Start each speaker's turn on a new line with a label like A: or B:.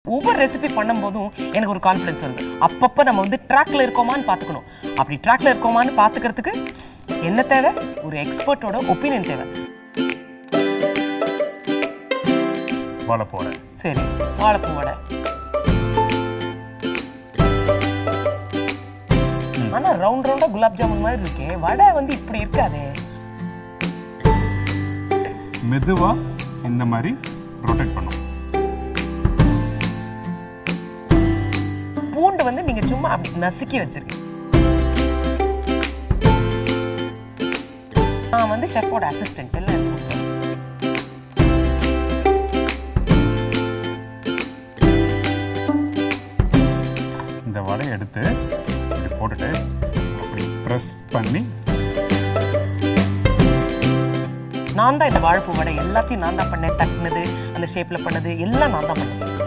A: ஒவ்வொரு ரெசிபி பண்ணும்போதும் எனக்கு ஒரு கான்ஃபிடன்ஸ் வருது அப்பப்போ நம்ம வந்து ட்ராக்ல இருக்கோமான்னு பார்த்துக்கணும் அப்படி ட்ராக்ல இருக்கோமான்னு பார்த்துக்கிறதுக்கு என்ன தேவை ஒரு எக்ஸ்பர்ட்டோட ஒப்பீனியன் தேவை
B: வாழைப்போட
A: சரி வாழைப்பூ வடை ஆனா ரவுண்ட் ரவுண்டா குலாப் ஜாமுன் மாதிரி இருக்கே வடை வந்து இப்படி இருக்காதே
B: மெதுவா இந்த மாதிரி ரொட்டேட் பண்ணும்
A: பூண்டு வந்து நீங்க சும்மா அப்படி நசுக்கி வச்சிருக்கீங்க நான் வந்து ஷெஃபோட அசிஸ்டன்ட் எல்லாம் எனக்கு கொடுக்குறேன்.
B: இந்த வடையை எடுத்து இப்படி போட்டுட்டு அப்படி ப்ரெஸ் பண்ணி
A: நான் தான் இந்த வாழைப்பூ வடை எல்லாத்தையும் நான் தான் பண்ணேன் தட்டினது அந்த ஷேப்ல பண்ணது எல்லாம் நான் தான் பண்ணேன்